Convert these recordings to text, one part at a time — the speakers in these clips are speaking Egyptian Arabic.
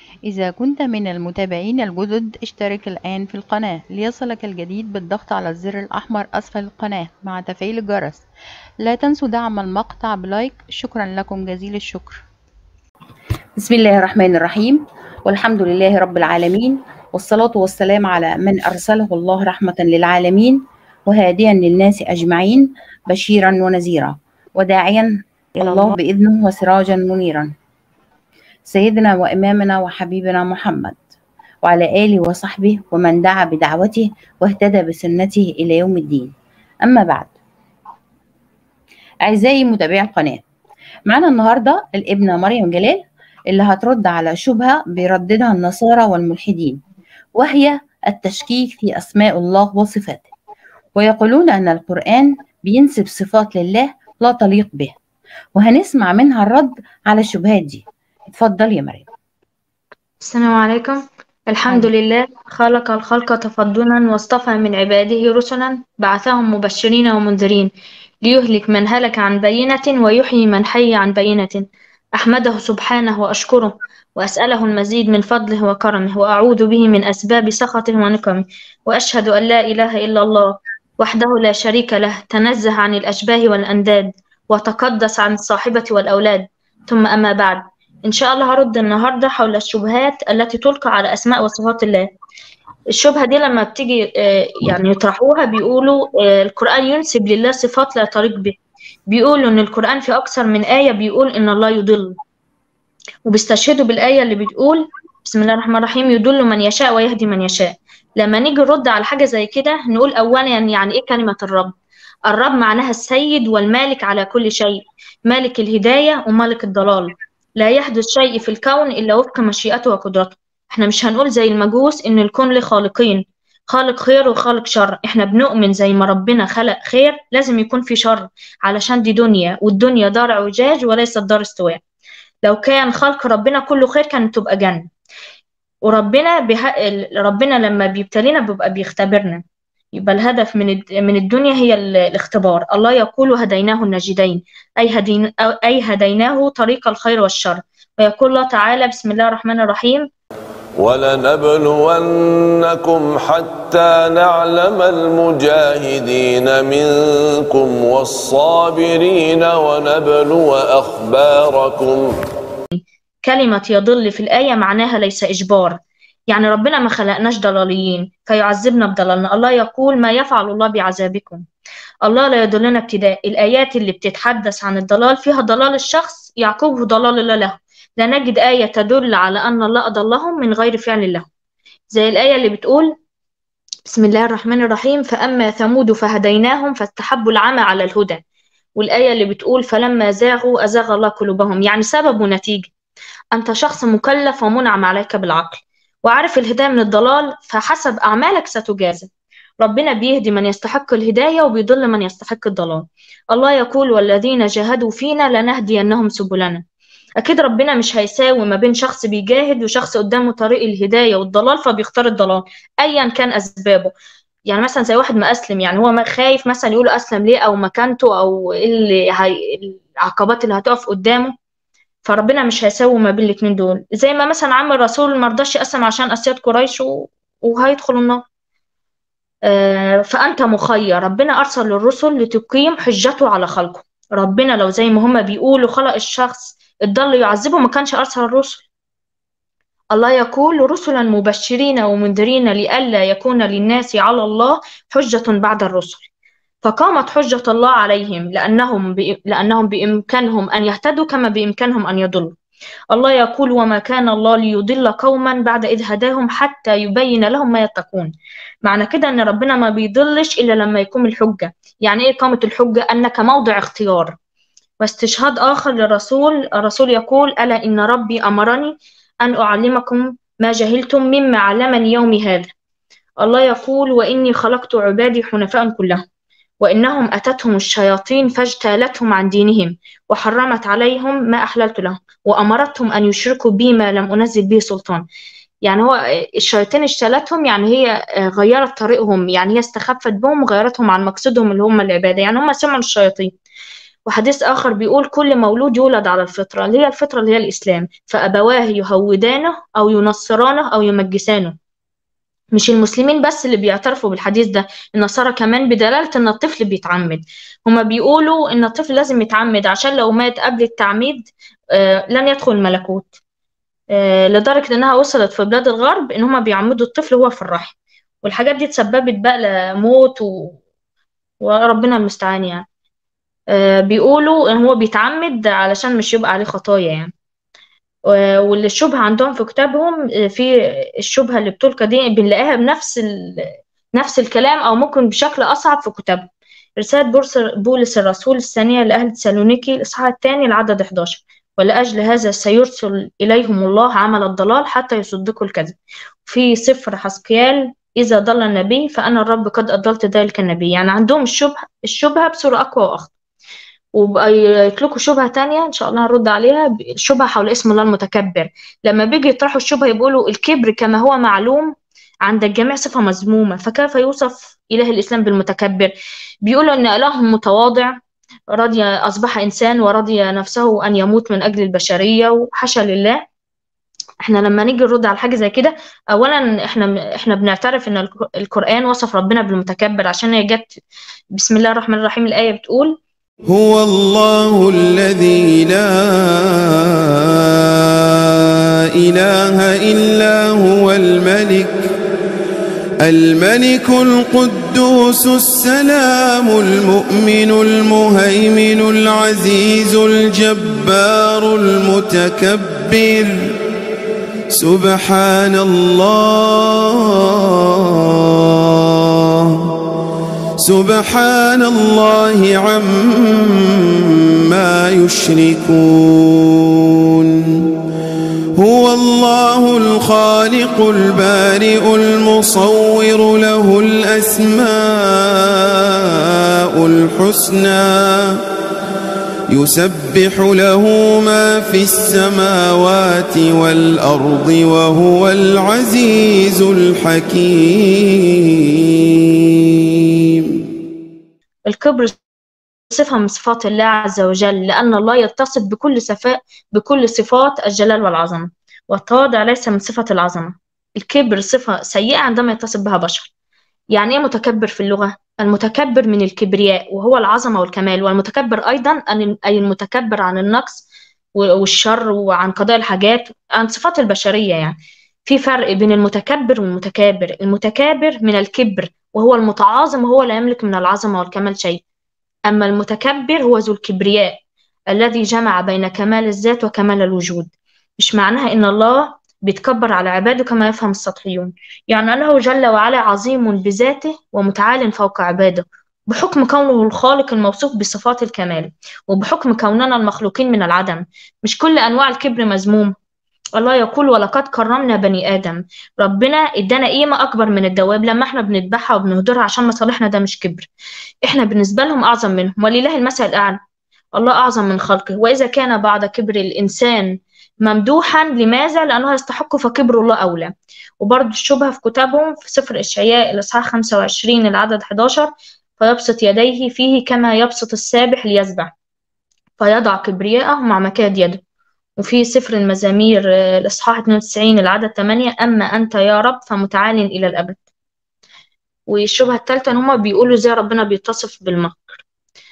إذا كنت من المتابعين الجدد اشترك الآن في القناة ليصلك الجديد بالضغط على الزر الأحمر أسفل القناة مع تفعيل الجرس لا تنسوا دعم المقطع بلايك شكرا لكم جزيل الشكر بسم الله الرحمن الرحيم والحمد لله رب العالمين والصلاة والسلام على من أرسله الله رحمة للعالمين وهاديا للناس أجمعين بشيرا ونذيرا وداعيا إلى الله بإذنه وسراجا منيرا سيدنا وإمامنا وحبيبنا محمد وعلى آله وصحبه ومن دعا بدعوته واهتدى بسنته إلى يوم الدين أما بعد أعزائي متابعي القناة معنا النهاردة الابنة مريم جلال اللي هترد على شبهة بيرددها النصارى والملحدين وهي التشكيك في أسماء الله وصفاته ويقولون أن القرآن بينسب صفات لله لا تليق به وهنسمع منها الرد على الشبهات دي اتفضل يا مريم السلام عليكم الحمد لله خلق الخلق تفضلا واصطفى من عباده رسلا بعثهم مبشرين ومنذرين ليهلك من هلك عن بينة ويحيي من حي عن بينة أحمده سبحانه وأشكره وأسأله المزيد من فضله وكرمه وأعوذ به من أسباب سخطه ونقمه وأشهد أن لا إله إلا الله وحده لا شريك له تنزه عن الأشباه والأنداد وتقدس عن الصاحبة والأولاد ثم أما بعد إن شاء الله هرد النهاردة حول الشبهات التي تلقى على أسماء وصفات الله الشبهة دي لما بتيجي يعني يطرحوها بيقولوا القرآن ينسب لله صفات لا تليق به بيقولوا إن القرآن في أكثر من آية بيقول إن الله يضل وبيستشهدوا بالآية اللي بتقول بسم الله الرحمن الرحيم يضل من يشاء ويهدي من يشاء لما نيجي نرد على حاجة زي كده نقول أولا يعني إيه كلمة الرب الرب معناها السيد والمالك على كل شيء مالك الهداية ومالك الضلال لا يحدث شيء في الكون إلا وفق مشيئته وقدرته احنا مش هنقول زي المجوس إن الكون له خالقين خالق خير وخالق شر احنا بنؤمن زي ما ربنا خلق خير لازم يكون في شر علشان دي دنيا والدنيا دار اعوجاج وليست دار استواء لو كان خلق ربنا كله خير كانت تبقى جنة وربنا بها... ربنا لما بيبتلينا بيبقى بيختبرنا يبقى الهدف من من الدنيا هي الاختبار الله يقول هديناه النجدين أي, هدين أي هديناه طريق الخير والشر ويقول الله تعالى بسم الله الرحمن الرحيم ولنبلونكم حتى نعلم المجاهدين منكم والصابرين ونبلو أخباركم كلمة يضل في الآية معناها ليس إجبار يعني ربنا ما خلقناش ضلاليين فيعذبنا بضلالنا الله يقول ما يفعل الله بعذابكم الله لا يضلنا ابتداء الآيات اللي بتتحدث عن الضلال فيها ضلال الشخص يعقبه ضلال الله له لا نجد آية تدل على أن الله أضلهم من غير فعل له زي الآية اللي بتقول بسم الله الرحمن الرحيم فأما ثمود فهديناهم فاستحبوا العمى على الهدى والآية اللي بتقول فلما زاغوا أزاغ الله قلوبهم يعني سبب ونتيجة أنت شخص مكلف ومنعم عليك بالعقل وعارف الهداية من الضلال فحسب أعمالك ستجازى ربنا بيهدي من يستحق الهداية وبيضل من يستحق الضلال الله يقول والذين جاهدوا فينا لنهدينهم سبلنا أكيد ربنا مش هيساوي ما بين شخص بيجاهد وشخص قدامه طريق الهداية والضلال فبيختار الضلال أيا كان أسبابه يعني مثلا زي واحد ما أسلم يعني هو خايف مثلا يقول أسلم ليه أو مكانته أو اللي هي العقبات اللي هتقف قدامه فربنا مش هيساوي ما بين الاتنين دول زي ما مثلا عم الرسول مرضاش يقسم عشان أسياد قريش و... وهيدخل النار آه فأنت مخير ربنا أرسل للرسل لتقيم حجته على خلقه ربنا لو زي ما هما بيقولوا خلق الشخص الضل يعذبه ما كانش أرسل الرسل الله يقول رسلا مبشرين ومنذرين لئلا يكون للناس على الله حجة بعد الرسل فقامت حجة الله عليهم لأنهم لأنهم بإمكانهم أن يهتدوا كما بإمكانهم أن يضلوا الله يقول وما كان الله ليضل قوما بعد إذ هداهم حتى يبين لهم ما يتقون معنى كده أن ربنا ما بيضلش إلا لما يقوم الحجة يعني إيه إقامة الحجة أنك موضع اختيار واستشهاد آخر للرسول الرسول يقول ألا إن ربي أمرني أن أعلمكم ما جهلتم مما علمني يومي هذا الله يقول وإني خلقت عبادي حنفاء كلهم وإنهم أتتهم الشياطين فاجتالتهم عن دينهم وحرمت عليهم ما أحللت لهم وأمرتهم أن يشركوا بي ما لم أنزل به سلطان يعني هو الشياطين اجتالتهم يعني هي غيرت طريقهم يعني هي استخفت بهم وغيرتهم عن مقصدهم اللي هم العبادة يعني هم سمعوا الشياطين وحديث آخر بيقول كل مولود يولد على الفطرة اللي هي الفطرة اللي هي الإسلام فأبواه يهودانه أو ينصرانه أو يمجسانه مش المسلمين بس اللي بيعترفوا بالحديث ده النصارى كمان بدلالة إن الطفل بيتعمد هما بيقولوا إن الطفل لازم يتعمد عشان لو مات قبل التعميد آه، لن يدخل الملكوت آه، لدرجة إنها وصلت في بلاد الغرب إن هما بيعمدوا الطفل وهو في الرحم والحاجات دي تسببت بقى لموت و... وربنا المستعان يعني آه، بيقولوا إن هو بيتعمد علشان مش يبقى عليه خطايا يعني و- واللي الشبهة عندهم في كتابهم آه، في الشبهة اللي بتلقى دي بنلاقيها بنفس ال... نفس الكلام أو ممكن بشكل أصعب في كتابهم رسالة بولس بولس الرسول الثانية لأهل تسالونيكي الإصحاح الثاني العدد 11 ولأجل هذا سيرسل إليهم الله عمل الضلال حتى يصدقوا الكذب في سفر حسقيال إذا ضل النبي فأنا الرب قد أضلت ذلك النبي يعني عندهم الشبهة الشبهة بصورة أقوى وأخطر وبقى يطلقوا شبهة تانية إن شاء الله هنرد عليها الشبهة حول اسم الله المتكبر لما بيجي يطرحوا الشبهة يقولوا الكبر كما هو معلوم عند الجميع صفة مذمومة فكيف يوصف إله الإسلام بالمتكبر بيقولوا إن إله متواضع رضي أصبح إنسان ورضي نفسه أن يموت من أجل البشرية وحاشا لله احنا لما نيجي نرد على حاجة زي كده أولا احنا احنا بنعترف إن الق- القرآن وصف ربنا بالمتكبر عشان هي جت بسم الله الرحمن الرحيم الآية بتقول هو الله الذي لا إله إلا هو الملك الملك القدوس السلام المؤمن المهيمن العزيز الجبار المتكبر سبحان الله سبحان الله عما يشركون هو الله الخالق البارئ المصور له الأسماء الحسنى يسبح له ما في السماوات والأرض وهو العزيز الحكيم الكبر صفة من صفات الله عز وجل لأن الله يتصف بكل صفاء بكل صفات الجلال والعظمة والتواضع ليس من صفة العظمة الكبر صفة سيئة عندما يتصف بها بشر يعني إيه متكبر في اللغة؟ المتكبر من الكبرياء وهو العظمة والكمال والمتكبر أيضا أن- أي المتكبر عن النقص و- والشر وعن قضاء الحاجات عن صفات البشرية يعني في فرق بين المتكبر والمتكابر المتكابر من الكبر وهو المتعاظم وهو لا يملك من العظمة والكمال شيء أما المتكبر هو ذو الكبرياء الذي جمع بين كمال الذات وكمال الوجود مش معناها إن الله بيتكبر على عباده كما يفهم السطحيون يعني أنه جل وعلا عظيم بذاته ومتعال فوق عباده بحكم كونه الخالق الموصوف بصفات الكمال وبحكم كوننا المخلوقين من العدم مش كل أنواع الكبر مذموم الله يقول ولقد كرمنا بني آدم ربنا ادانا قيمة أكبر من الدواب لما احنا بنذبحها وبنهدرها عشان مصالحنا ده مش كبر احنا بالنسبة لهم أعظم منهم ولله المثل الأعلى الله أعظم من خلقه وإذا كان بعد كبر الإنسان ممدوحا لماذا؟ لأنه يستحق فكبر الله أولى وبرضه الشبهة في كتابهم في سفر إشعياء الإصحاح 25 العدد 11 فيبسط يديه فيه كما يبسط السابح ليسبح فيضع كبرياءه مع مكاد يده وفي سفر المزامير آه، الإصحاح 92 العدد 8 أما أنت يا رب فمتعال إلى الأبد والشبهة الثالثة إن هما بيقولوا إزاي ربنا بيتصف بالمكر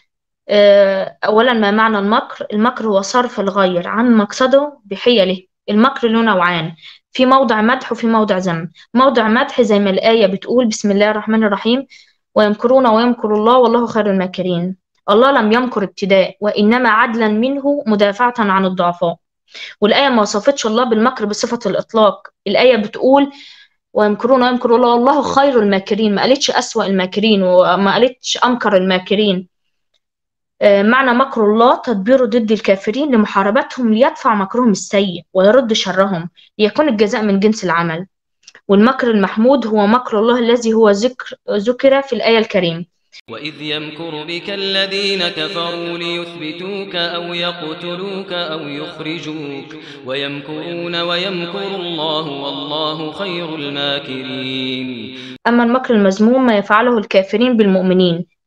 آه، أولا ما معنى المكر؟ المكر هو صرف الغير عن مقصده بحيله المكر له نوعان في موضع مدح وفي موضع ذم موضع مدح زي ما الآية بتقول بسم الله الرحمن الرحيم ويمكرون ويمكر الله والله خير الماكرين الله لم يمكر ابتداء وإنما عدلا منه مدافعة عن الضعفاء والآية ما وصفتش الله بالمكر بصفة الإطلاق الآية بتقول ويمكرون ويمكر الله والله خير الماكرين ما قالتش أسوأ الماكرين وما قالتش أمكر الماكرين آه، معنى مكر الله تدبيره ضد الكافرين لمحاربتهم ليدفع مكرهم السيء ويرد شرهم ليكون الجزاء من جنس العمل والمكر المحمود هو مكر الله الذي هو ذكر ذكر في الآية الكريمة وإذ يمكر بك الذين كفروا ليثبتوك أو يقتلوك أو يخرجوك ويمكرون ويمكر الله والله خير الماكرين أما المكر المذموم ما يفعله الكافرين بالمؤمنين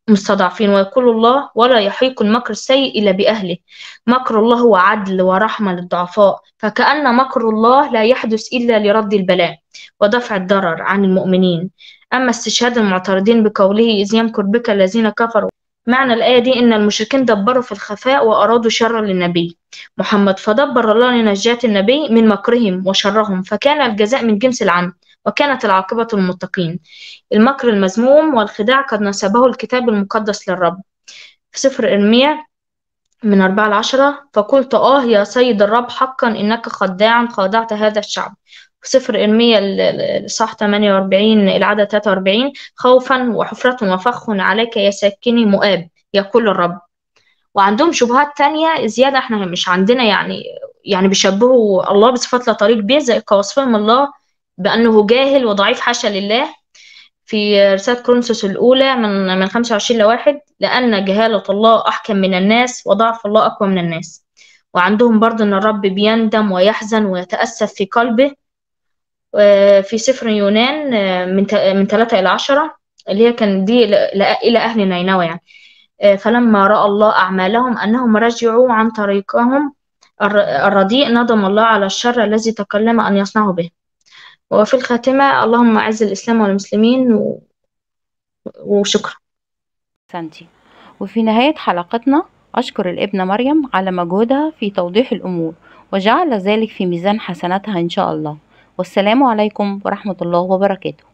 مستضعفين ويقول الله ولا يحيق المكر السيء إلا بأهله مكر الله هو عدل ورحمة للضعفاء فكأن مكر الله لا يحدث إلا لرد البلاء ودفع الضرر عن المؤمنين أما استشهاد المعترضين بقوله إذ يمكر بك الذين كفروا معنى الآية دي إن المشركين دبروا في الخفاء وأرادوا شرا للنبي محمد فدبر الله لنجاة النبي من مكرهم وشرهم فكان الجزاء من جنس العمل وكانت العاقبة للمتقين المكر المذموم والخداع قد نسبه الكتاب المقدس للرب في سفر إرميا من أربعة لعشرة فقلت آه يا سيد الرب حقا إنك خداعا خادعت هذا الشعب في سفر إرميا الصح 48 العدد 43 خوفا وحفرة وفخ عليك يا ساكني مؤاب يقول الرب وعندهم شبهات تانية زيادة احنا مش عندنا يعني يعني بيشبهوا الله بصفات لا طريق به زي كوصفهم الله بأنه جاهل وضعيف حاشا لله في رسالة كورنثوس الأولى من من 25 لواحد لأن جهالة الله أحكم من الناس وضعف الله أقوى من الناس وعندهم برضه إن الرب بيندم ويحزن ويتأسف في قلبه في سفر يونان من من 3 إلى 10 اللي هي كان دي إلى أهل نينوى يعني فلما رأى الله أعمالهم أنهم رجعوا عن طريقهم الرديء ندم الله على الشر الذي تكلم أن يصنعه به وفي الخاتمة اللهم أعز الإسلام والمسلمين و... وشكرا سانتي وفي نهاية حلقتنا أشكر الابنة مريم على مجهودها في توضيح الأمور وجعل ذلك في ميزان حسناتها إن شاء الله والسلام عليكم ورحمة الله وبركاته